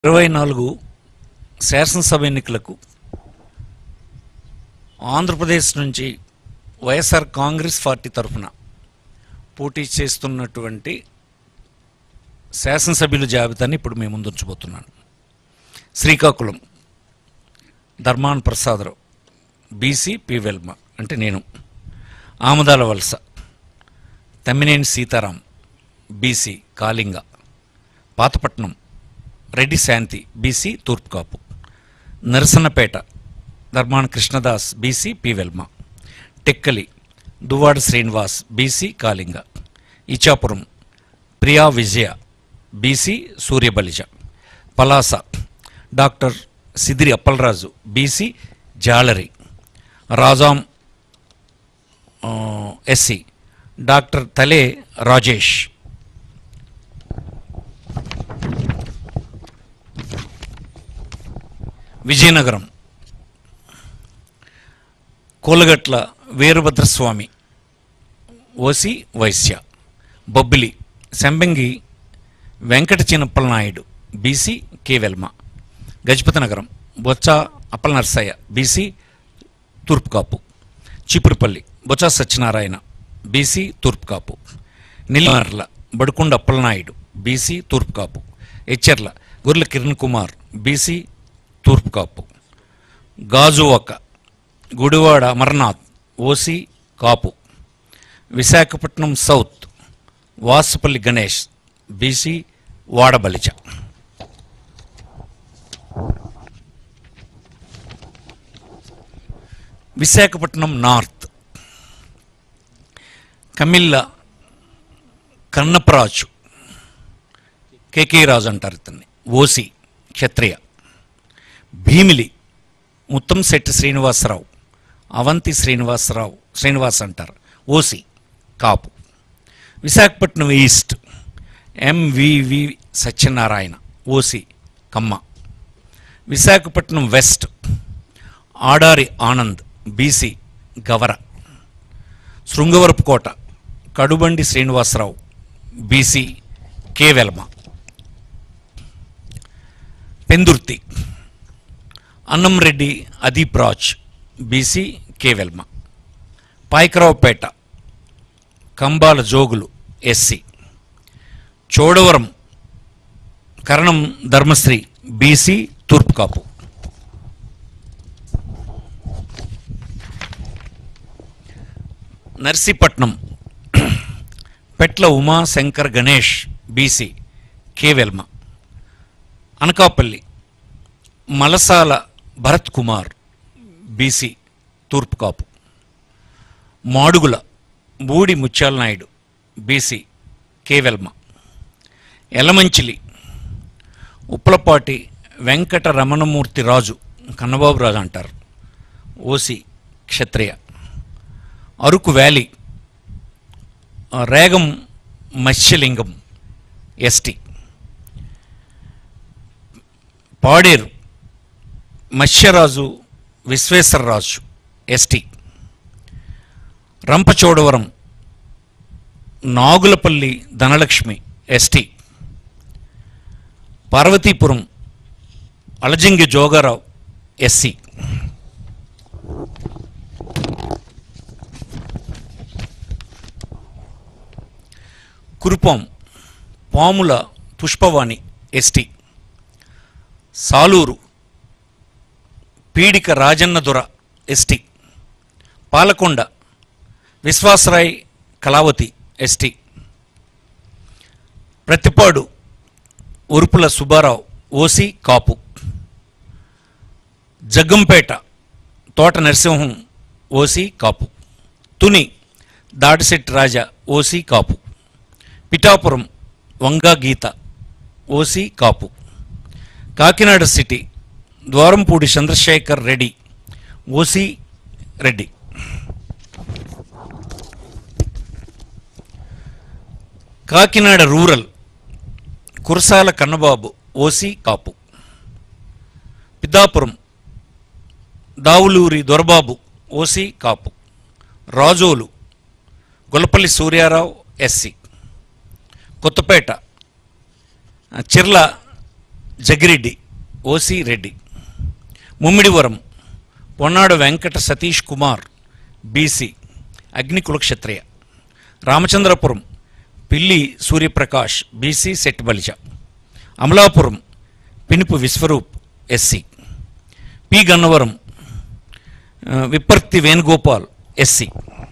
ఇరవై నాలుగు శాసనసభ ఎన్నికలకు ఆంధ్రప్రదేశ్ నుంచి వైఎస్ఆర్ కాంగ్రెస్ పార్టీ తరఫున పోటీ చేస్తున్నటువంటి శాసనసభ్యుల జాబితాని ఇప్పుడు మేము ముందుంచబోతున్నాను శ్రీకాకుళం ధర్మాన్ ప్రసాదరావు బీసీ పి వెల్మ అంటే నేను Amadala Valasa Tammineni Sitaram BC Kalinga Pathapatnam Reddy Shanti BC Turpukapu Narasannapeta Dharmana Krishnadas BC P Velama Tekkali Duvvada Srinivas BC Kalinga Ichapuram Priya Vijaya BC Suryabalija Palasa doctor Sidiri Appalaraju BC జాలరి రాజాం ఆ, SC doctor Tale Rajesh Vizianagaram Kolagatla Veerabhadraswamy OC Vysya Bobbili Sambangi Venkata Chinnappala Naidu BC K Velama Gajapathi Nagaram Botsa Appala Narsaiah BC Turpukapu Cheepurupalli Botsa Satyanarayana BC Turpukapu Nellimarla Badukonda Appalanaidu BC Turpukapu Etcherla Gurla Kiran Kumar BC Turpukapu Gajuwaka Gudivada Amarnath OC Kapu Visakhapatnam South Vasupalli Ganesh BC Vadabalija Visakhapatnam North Kammila Kannaparaju KK Raju అంటారు ఇతన్ని ఓసి క్షత్రియ భీమిలి ముత్తంశెట్టి శ్రీనివాసరావు అవంతి శ్రీనివాసరావు శ్రీనివాస్ అంటారు OC Kapu Visakhapatnam East MVV Satyanarayana OC Kamma Visakhapatnam West Adari Anand BC Gavara Srungavarapukota Kadubandi Srinivasarao BC K Velama Pendurthi Annamreddy Adeep Raj BC K Velama Payakaraopeta Kambala Jogulu SC Chodavaram Karanam Dharmasri BC Turpukapu Narsipatnam Petla Uma Sankar Ganesh BC K Velama Anakapalli Malasala Bharat Kumar BC Turpukapu Madugula Budi Mutyala Naidu BC K Velama Elamanchili Uppalapati Venkata Ramanamurthy Raju Kannababu Raju అంటారు OC Kshatriya Araku Valley ఆ, Regam Matsyalingam ST Paderu Matsyaraju Visweswararaju ST Rampachodavaram Nagulapalli Dhanalakshmi ST Parvathipuram Alajangi Jogarao SC Kurupam Pamula Pushpavani ST Saluru Peedika Rajanna Dora ST Palakonda Viswasarai Kalavathi ST Prathipadu Urupula Subbarao OC Kapu Jaggampeta Thota Narasimham OC Kapu Tuni Dadisetti Raja OC Kapu Pithapuram Vanga Geetha OC Kapu Kakinada City Dwarampudi Chandrasekhar Reddy OC Reddy Kakinada Rural Kurasala Kannababu OC Kapu Peddapuram Davuluri Dorababu OC Kapu Razole Gollapalli Suryarao SC Kothapeta Chirla Jaggireddy OC Reddy Mummidivaram Ponnada Venkata Satish Kumar BC Agnikula Kshatriya Ramachandrapuram Pilli Suryaprakash BC Setti Balija Amalapuram Pinipe Viswarup SC P Gannavaram ఆ, Vipparthi Venugopal SC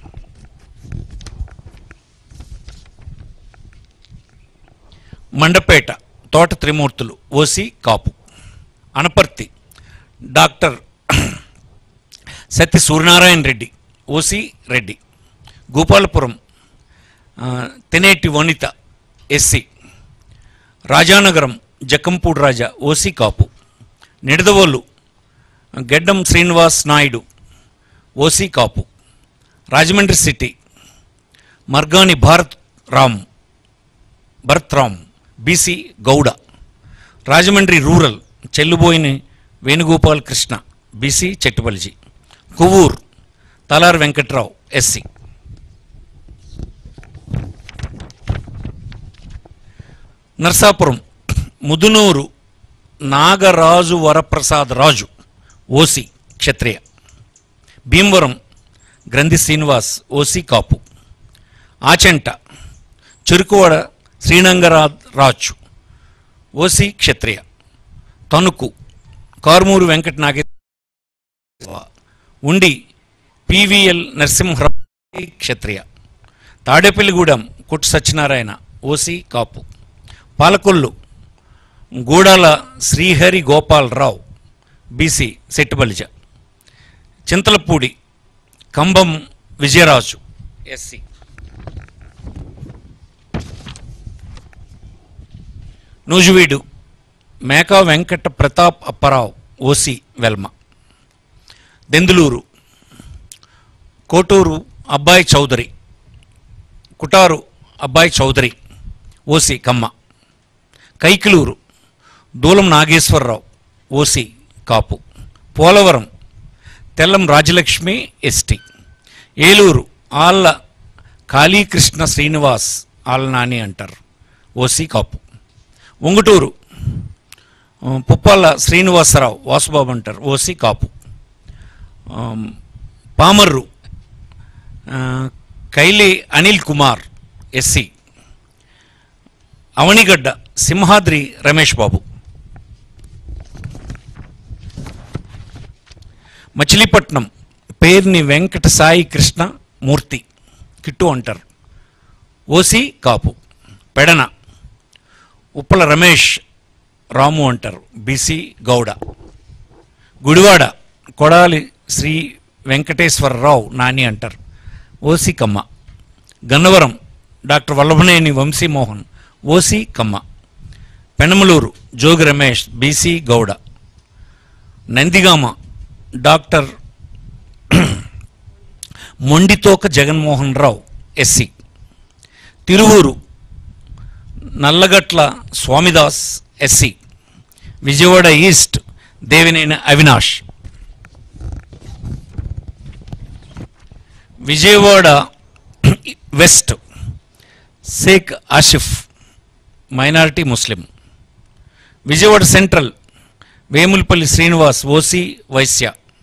Mandapeta Thota Trimurthulu OC Kapu Anaparthi doctor Satya Suryanarayana Reddy OC Reddy Gopalapuram ఆ, Taneti Vanitha SC Rajanagaram Jakkampudi Raja OC Kapu Nidadavolu Geddam Srinivas Naidu OC Kapu Rajahmundry City Margani Bharat Ram Bharat Ram BC Gouda Rajahmundry Rural Chelluboina Venugopal Krishna BC Chettibalija Kovvur Talari Venkatrao SC Narsapuram Mudunuri Nagaraju Varaprasad Raju OC Kshatriya Bhimavaram Grandhi Srinivas OC Kapu Achanta Cherukuvada Srinangaraj Raju OC క్షత్రియ Tanuku Karumuru Venkata Nageswara Undi PVL Narasimharao Kshatriya Tadepalligudem Kottu Satyanarayana OC Kapu Palakollu Gudala Srihari Gopalarao BC Settibalija Chintalapudi Kambam Vijayaraju SC Nuzvid Meka Venkata Pratap Apparao OC Velama Denduluru Kotaru Abbayi Chowdary Kotaru Abbayi Chowdary OC Kamma Kaikaluru Dulam Nageswararao OC Kapu Polavaram Tellam Rajalakshmi ST Eluru Alla Kalikrishna Srinivas ఆళ్ళ నాని అంటారు OC కాపు ఉంగుటూరు ఆ, పుప్పాల శ్రీనివాసరావు వాసుబాబు అంటారు OC కాపు ఆమ్, పామర్రు ఆ, Kaile Anil Kumar SC Avanigadda Simhadri Ramesh Babu Machilipatnam Perni Venkata Sai Krishna Murthy Kittu అంటారు OC Kapu Pedana Uppala Ramesh Ramu అంటారు బీసీ గౌడ గుడివాడ కొడాలి శ్రీ వెంకటేశ్వరరావు నాని అంటారు OC Kamma Gannavaram doctor Vallabhaneni Vamsimohan OC Kamma Penamaluru Jogi Ramesh BC Gouda Nandigama doctor Monditoka Jaganmohan Rao SC Tiruvuru Nallagatla Swamidas SC Vijayawada East Devineni Avinash Vijayawada West Shaik Asif minority Muslim Vijayawada central Vemulapalli Srinivas OC Vysya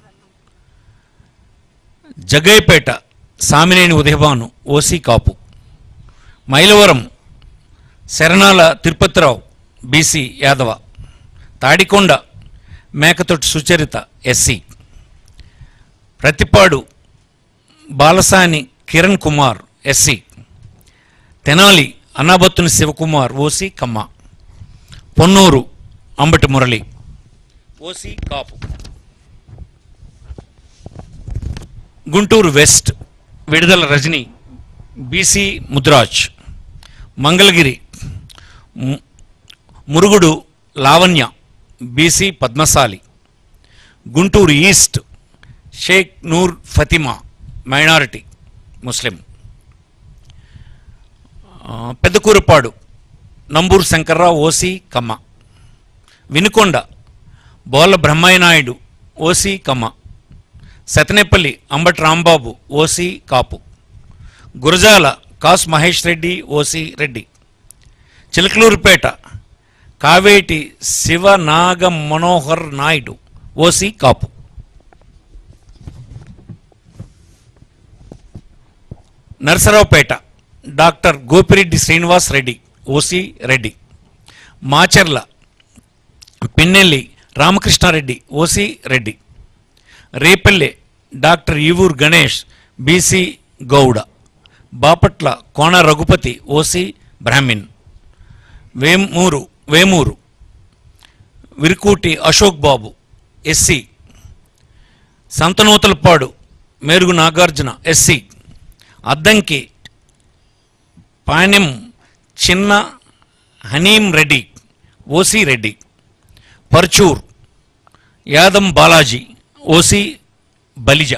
Jaggayyapeta Samineni Udayabhanu OC Kapu Mylavaram Sharanala Tirupathirao BC Yadava Tadikonda Mekathoti Sucharitha SC Prathipadu Balasani Kiran Kumar SC Tenali Annabathuni Sivakumar OC Kamma Ponnur Ambati Murali OC Kapu Guntur West Vidadala Rajini BC Mudiraj Mangalagiri ము- Murugudu Lavanya BC Padmasali Guntur East Shaik Noor Fathima minority Muslim ఆ, Pedakurapadu Namburu Sankararao OC Kamma Vinukonda Bolla Brahmaiah Naidu OC Kamma Sattenapalli Ambati Rambabu OC Kapu Gurazala cos Mahesh Reddy OC Reddy Chilakaluripet Kaveti Sivanaga Manohar Naidu OC Kapu Narasaraopet doctor Gopireddy Srinivas Reddy OC Reddy Macherla Pinnelli Ramakrishnareddy OC Reddy Repalle doctor Eevuru Ganesh BC Gouda Bapatla Kona Raghupathi OC Brahmin Vemuru Vemuru Varikuti Ashok Babu SC Santhanuthalapadu Merugu Nagarjuna SC Addanki Panyam Chinna Hanimi Reddy OC Reddy Parchur Yadam Balaji OC Balija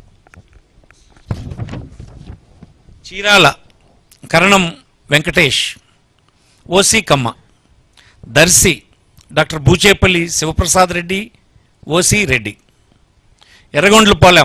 Chirala Karanam Venkatesh OC Kamma Darsi doctor Bucheppalli Sivaprasad Reddy OC Reddy ఎర్రగొండ్లపాలెం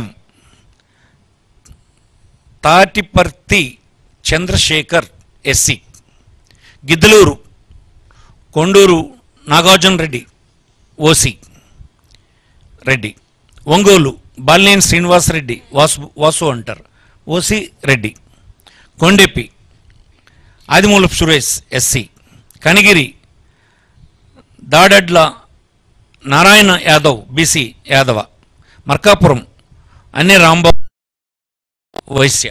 Tatiparthi Chandrasekhar SC Giddalur Kondur Nagarjuna Reddy OC Reddy Ongole Balineni Srinivasareddy Vasu Vasu అంటారు OC Reddy Kondepi Adimulapu Suresh SC Kanigiri Daddala Narayana Yadav BC Yadava Markapuram Anne Rambabu Vysya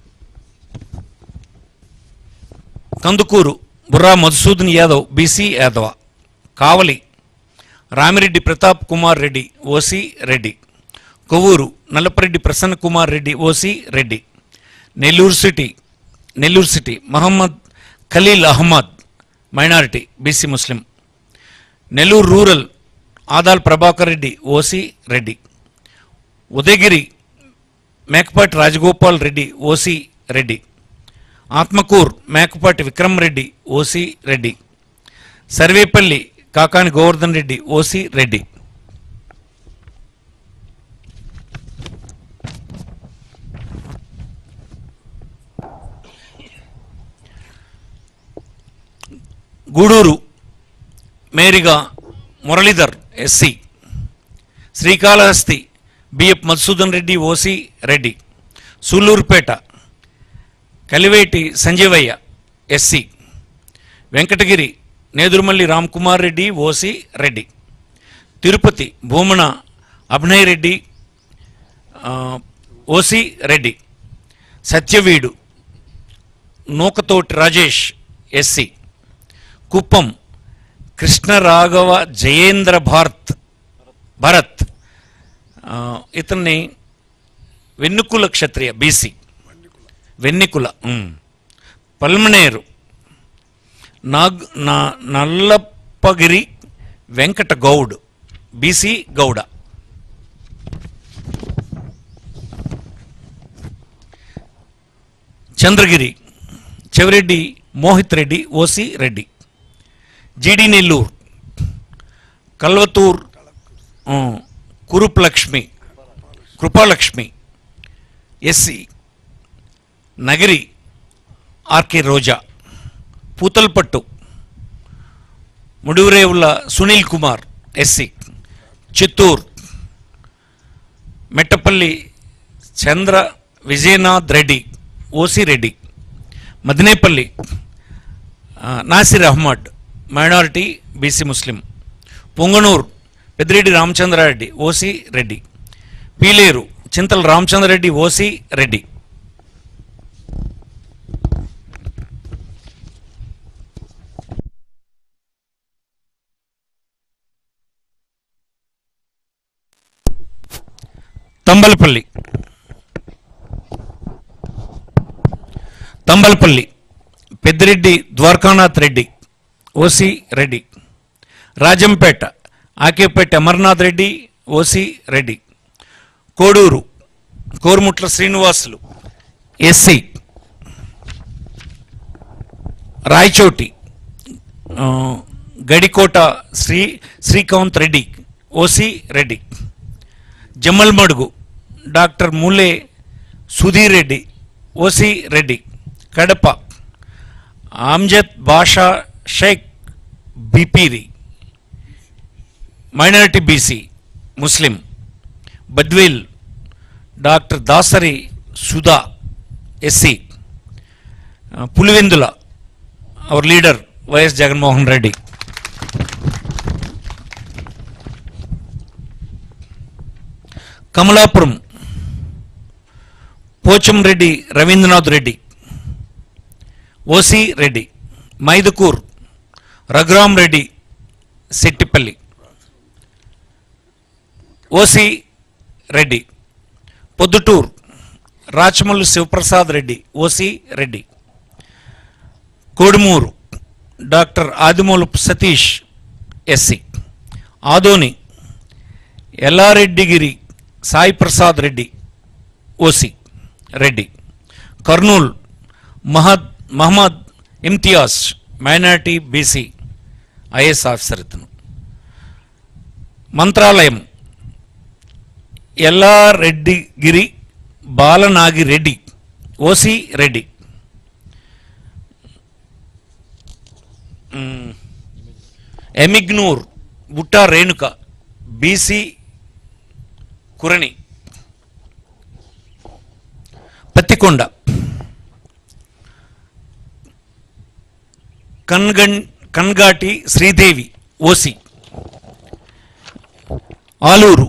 Kandukur Burra Madhusudan Yadav BC Yadava Kavali Ramireddy Pratap Kumar Reddy OC Reddy Kovur Nallapareddy Prasanna Kumar Reddy OC Reddy Nellore City Nellore City Mohammed Khaleel Ahmed minority BC Muslim Nellore Rural Adala Prabhakar Reddy OC Reddy Udayagiri Mekapati Rajagopal Reddy OC Reddy Atmakur Mekapati Vikram Reddy OC Reddy Sarvepalli Kakani Govardhan Reddy OC Reddy Gudur Meriga Muralidhar SC Srikalahasti BF Madhusudan Reddy OC Reddy Sullurpeta Kiliveti Sanjeevaiah SC Venkatagiri Nedurumalli Ramkumar Reddy OC Reddy Tirupati Bhumana Abhinay Reddy ఆ, OC Reddy Satyavedu Nukathoti Rajesh SC Kuppam Krishnaraghava Jayendra Bharat Bharat ఆ, ఇతన్ని Vannekula Kshatriya BC Vannikula ఉమ్. పల్మనేరు నాగ్ నా Nallappagiri Venkata Goud BC Gouda Chandragiri Chevireddy Mohit Reddy OC Reddy GD Nellore Kalvathur ఆ, Kuruplakshmi Krupalakshmi SC Nagari RK Roja Puthalapattu Mudivarevula Sunil Kumar SC Chittoor Mettapalli Chandra Vijayanath Reddy OC Reddy Madanapalle ఆ, Nasir Ahmed minority BC Muslim Punganur Peddireddy Ramachandrareddy OC Reddy Pileru Chinthala Ramachandrareddy OC Reddy Thamballapalle Thamballapalle Peddireddy Dwarakanath Reddy OC Reddy Rajampet Akepati Amarnath Reddy OC Reddy Kodur Korumutla Srinivasulu SC Rayachoti ఆ, Gadikota Sri Srikanth Reddy OC Reddy Jammalamadugu doctor మూలే Sudheer Reddy OC Reddy Kadapa Amzad Basha Shaik Bipiri minority BC Muslim Badvel doctor Dasari Sudha SC Pulivendula our leader YS Jaganmohan Reddy Kamalapuram Pochamreddy Ravindranath Reddy OC Reddy Mydukur Raghuram Reddy Settipalli OC Reddy Proddatur Rachamallu Sivaprasad Reddy OC Reddy Kodumur doctor Adimulapu Satish SC Adoni Yellareddygari Sai Prasad Reddy OC Reddy Kurnool మహద్ Mohammed Imtiaz minority BC IAS officer ఇతను Mantralayam Yellareddygari Balanagi Reddy OC Reddy మ్, ఎమిగ్నూర్ బుట్టా Renuka BC Kurani Pattikonda కన్గన్ Kangati Sridevi OC Alur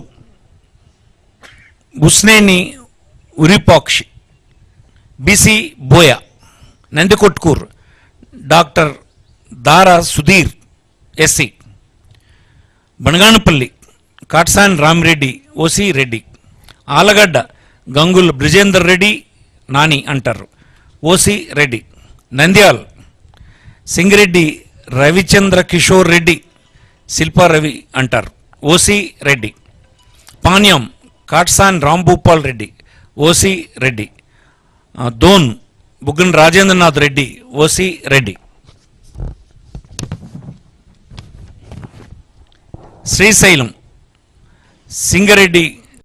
Usneni Uripakshi BC Boya Nandikotkur doctor Dara Sudheer SC Banaganapalle Katasani Ramireddy OC Reddy Allagadda Gangula Brijendra Reddy Nani అంటారు OC Reddy Nandyal Singireddy Ravichandra Kishore Reddy Silpa Ravi అంటారు OC Reddy Panyam Katasani Rambhupal Reddy OC Reddy ఆ, Dhone Buggana Rajendranath Reddy OC Reddy Srisailam Singareddy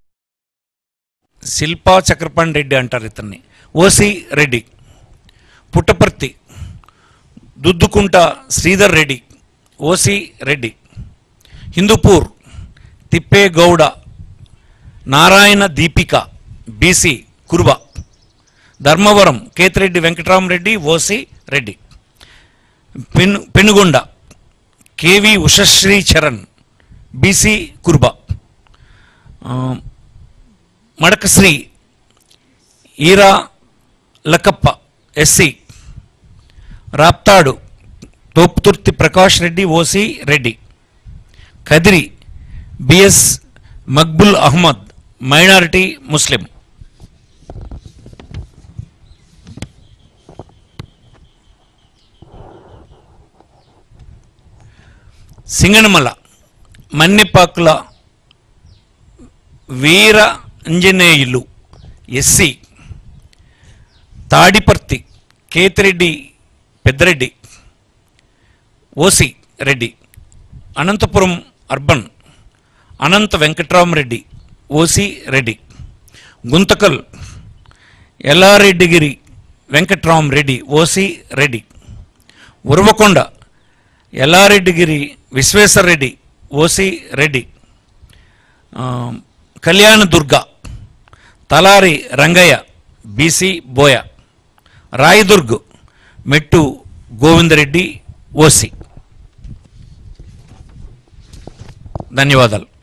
Silpa Chakrapani Reddy అంటారు ఇతన్ని OC Reddy Puttaparthi Duddukunta Sridhar Reddy OC Reddy Hindupur Tippegowda Narayana Deepika BC Kuruba Dharmavaram Kethireddy Venkataramireddy OC Reddy పెను పెనుగొండ కేవి ఉషశ్రీ చరణ్ బీసీ కురుబ ఆ, Madakasira Eera Lakkappa SC Raptadu Thopudurthi Prakash Reddy OC Reddy Kadiri BS Maqbool Ahmed minority Muslim Singanamala Mannepakula Veera Anjaneyulu SC Tadipatri Kethireddy Peddareddy OC Reddy Anantapur Urban Anantha Venkatramireddy OC Reddy Guntakal Yellareddygari Venkatramireddy OC Reddy Uravakonda Yellareddygari Visweswarareddy OC Reddy ఆ, కళ్యాణదుర్గ తలారి రంగయ్య బీసీ బోయ రాయదుర్గ్ మెట్టు గోవిందరెడ్డి ఓసి ధన్యవాదాలు